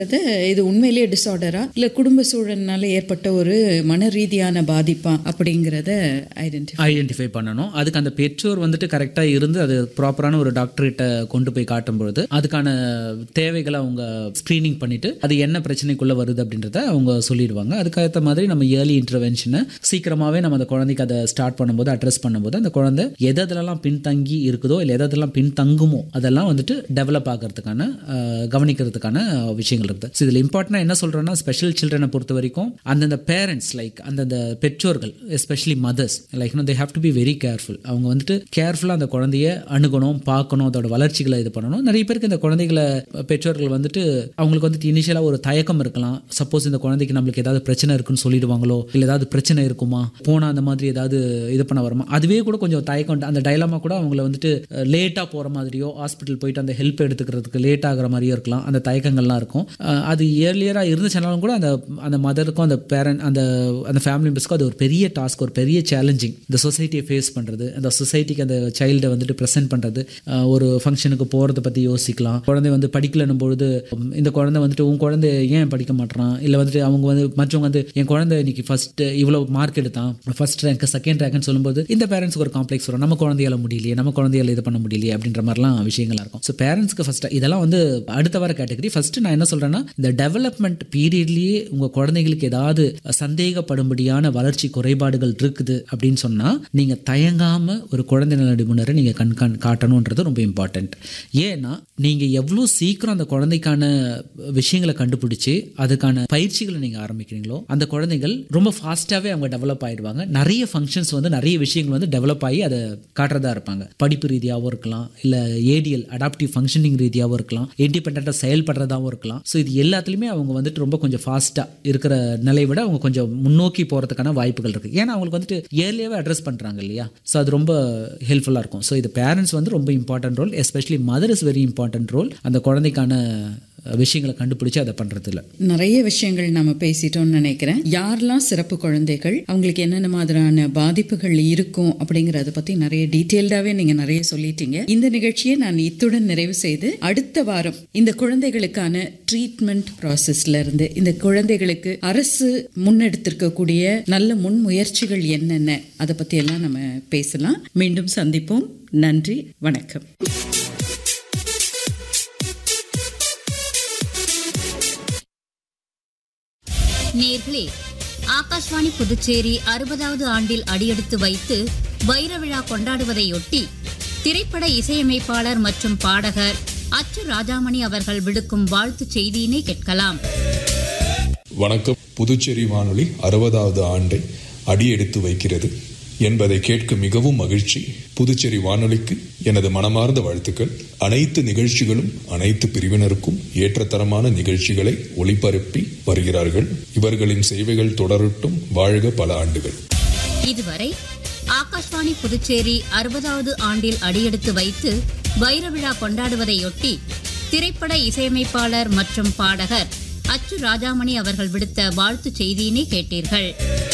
அது இது உண்மையிலேயே டிசார்டரா இல்ல குடும்ப சூழல்னால ஏற்பட்ட ஒரு மன ரீதியான பாதிப்பா அப்படிங்கறத ஐடென்டிஃபை ஐடென்டிஃபை பண்ணணும் அதுக்கு அந்த பெற்றோர் வந்துட்டு கரெக்டாக இருந்து அது ப்ராப்பரான ஒரு டாக்டர்கிட்ட கொண்டு போய் காட்டும்பொழுது அதுக்கான தேவைகளை அவங்க ஸ்க்ரீனிங் பண்ணிட்டு அது என்ன பிரச்சனைக்குள்ள வருது அப்படின்றத அவங்க சொல்லிடுவாங்க அதுக்கேற்ற மாதிரி நம்ம ஏர்லி இன்டர்வென்ஷனை சீக்கிரமாகவே நம்ம அந்த குழந்தைக்கு அதை ஸ்டார்ட் பண்ணும்போது அட்ரஸ் பண்ணும்போது அந்த குழந்தை எதெல்லாம் பின்தங்கி இருக்குதோ இல்லை எதெல்லாம் பின்தங்குமோ அதெல்லாம் வந்துட்டு டெவலப் ஆகிறதுக்கான அஹ், கவனிக்கிறதுக்கான விஷயங்கள் இருக்குது ஸோ இதில் இம்பார்ட்டண்டாக என்ன சொல்கிறேன்னா ஸ்பெஷல் சில்ட்ரனை பொறுத்த வரைக்கும் அந்தந்த பேரண்ட்ஸ் லைக் அந்தந்த பெற்றோர்கள் especially mothers like they have to be very careful அவங்க வந்துட்டு கேர்ஃபுல்லாக அந்த குழந்தைய அணுகணும் பார்க்கணும் அதோட வளர்ச்சிகளை இது பண்ணணும் நிறைய பேருக்கு இந்த குழந்தைகளை பெற்றோர்கள் வந்துட்டு அவங்களுக்கு வந்துட்டு இனிஷியலாக ஒரு தயக்கம் இருக்கலாம் சப்போஸ் இந்த குழந்தைக்கு நம்மளுக்கு ஏதாவது பிரச்சனை இருக்குன்னு சொல்லிடுவாங்களோ இல்லை ஏதாவது பிரச்சனை இருக்குமா போனால் அந்த மாதிரி ஏதாவது இது பண்ண வருமா அதுவே கூட கொஞ்சம் தயக்கம் உண்டு. அந்த டைலாமா கூட அவங்கள வந்துட்டு லேட்டாக போகிற மாதிரியோ ஹாஸ்பிட்டல் போயிட்டு அந்த ஹெல்ப் எடுத்துக்கிறதுக்கு லேட் ஆகிற மாதிரியோ இருக்கலாம் அந்த தயக்கங்கள்லாம் இருக்கும் அஹ் அது இயர்லியராக இருந்துச்சுனாலும் கூட அந்த அந்த மதருக்கும் அந்த பேரண்ட் அந்த அந்த ஃபேமிலி மெம்பர்ஸ்க்கும் அது ஒரு பெரிய டாஸ்க் ஒரு பெரிய சேலஞ்சிங் இந்த சொசைட்டியை ஃபேஸ் பண்ணுறது அந்த சொசைட்டிக்கு அந்த சைல்டை வந்துட்டு ப்ரெசென்ட் பண்ணுறது ஒரு ஃபங்க்ஷனுக்கு போகிறத பற்றி யோசிக்கலாம் குழந்தை வந்து படிக்கலன்னும் பொழுது உம், இந்த குழந்தை வந்துட்டு உன் குழந்தை ஏன் படிக்க மாட்றான் இல்லை வந்துட்டு அவங்க வந்து மற்றவங்க வந்து என் குழந்தை இன்னைக்கு ஃபர்ஸ்ட் இவ்வளோ மார்க் எடுத்தான் ஃபர்ஸ்ட் ரேங்க் செகண்ட் ரேங்க்னு சொல்லும்போது இந்த பேரண்ட்ஸ்க்கு ஒரு காம்ப்ளெக்ஸ் வரும் நம்ம குழந்தையால முடியலையே நம்ம குழந்தையால இது பண்ண முடியலையே அப்படின்ற மாதிரிலாம் விஷயங்கள்லாம் இருக்கும் ஸோ பேரண்ட்ஸ்க்கு ஃபர்ஸ்ட் இதெல்லாம் வந்து அடுத்த வர கேட்டகரி ஃபர்ஸ்ட் நான் என்ன சொல்றேன்னா இந்த டெவலப்மெண்ட் பீரியட்லேயே உங்க குழந்தைங்களுக்கு ஏதாவது சந்தேகப்படும்படியான வளர்ச்சி குறைபாடுகள் இருக்குது அப்படின்னு சொன்னா நீங்க தயங்காம ஒரு குழந்தை நல நிபுணரை நீங்க கண் கண் காட்டணுன்றது ரொம்ப இம்பார்ட்டன்ட் ஏன்னா நீங்க எவ்வளோ சீக்கிரம் அந்த குழந்தைக்கான விஷயங்களை கண்டுபிடிச்சு அதுக்கான பயிற்சிகளை நீங்க ஆரம்பிக்கிறீங்களோ அந்த குழந்தைகள் ரொம்ப ஃபாஸ்ட்டாகவே அவங்க டெவலப் ஆயிடுவாங்க நிறைய ஃபங்க்ஷன்ஸ் வந்து நிறைய விஷயங்கள் வந்து டெவலப் ஆகி அதை காட்டுறதா இருப்பாங்க படிப்பு ரீதியாகவும் இருக்கலாம் இல்லை ஏடிஎல் அடாப்டிவ் ஃபங்க்ஷனிங் ரீதியாகவும் இருக்கலாம் இண்டிபெண்ட்டாக செயல்படுறதாகவும் இருக்கலாம் ஸோ இது எல்லாத்துலேயுமே அவங்க வந்துட்டு ரொம்ப கொஞ்சம் ஃபாஸ்ட்டாக இருக்கிற நிலையை விட அவங்க கொஞ்சம் முன்னோக்கி போகிறதுக்கான வாய்ப்புகள் இருக்குது ஏன்னா அவங்களுக்கு வந்துட்டு ஏர்லியாகவே அட்ரஸ் பண்ணுறாங்க இல்லையா ஸோ அது ரொம்ப ஹெல்ப்ஃபுல்லாக இருக்கும் ஸோ இது பேரண்ட்ஸ் வந்து ரொம்ப important role especially mother is very important role அந்த குழந்தைக்கான விஷயங்களை கண்டுபிடிச்சு அதை பண்ணுறதுல நிறைய விஷயங்கள் நம்ம பேசிட்டோம்னு நினைக்கிறேன் யாரெல்லாம் சிறப்பு குழந்தைகள் அவங்களுக்கு என்னென்ன மாதிரியான பாதிப்புகள் இருக்கும் அப்படிங்கறத பத்தி நிறைய டீட்டெயில்டாவே நீங்க நிறைய சொல்லிட்டீங்க இந்த நிகழ்ச்சியை நான் இத்துடன் நிறைவு செய்து அடுத்த வாரம் இந்த குழந்தைகளுக்கான ட்ரீட்மெண்ட் ப்ராசஸ்ல இருந்து இந்த குழந்தைகளுக்கு அரசு முன்னெடுத்திருக்கக்கூடிய நல்ல முன்முயற்சிகள் என்னென்ன அதை பத்தி எல்லாம் நம்ம பேசலாம் மீண்டும் சந்திப்போம் நன்றி வணக்கம் நேர்களே ஆகாஷ்வாணி புதுச்சேரி அறுபதாவது ஆண்டில் அடியெடுத்து வைத்து வைர விழா கொண்டாடுவதையொட்டி திரைப்பட இசையமைப்பாளர் மற்றும் பாடகர் அச்சு ராஜாமணி அவர்கள் விடுக்கும் வாழ்த்துச் செய்தியினை கேட்கலாம் வணக்கம் புதுச்சேரி வானொலி அறுபதாவது ஆண்டை அடியெடுத்து வைக்கிறது என்பதை கேட்க மிகவும் மகிழ்ச்சி புதுச்சேரி வானொலிக்கு எனது மனமார்ந்த வாழ்த்துக்கள் அனைத்து நிகழ்ச்சிகளும் அனைத்து பிரிவினருக்கும் ஏற்றத்தரமான நிகழ்ச்சிகளை ஒளிபரப்பி வருகிறார்கள் இவர்களின் சேவைகள் தொடரட்டும் வாழ்க பல ஆண்டுகள் இதுவரை ஆகாஷ்வாணி புதுச்சேரி அறுபதாவது ஆண்டில் அடியெடுத்து வைத்து வைர விழா கொண்டாடுவதையொட்டி திரைப்பட இசையமைப்பாளர் மற்றும் பாடகர் அச்சு ராஜாமணி அவர்கள் விடுத்த வாழ்த்துச் செய்தியினை கேட்டீர்கள்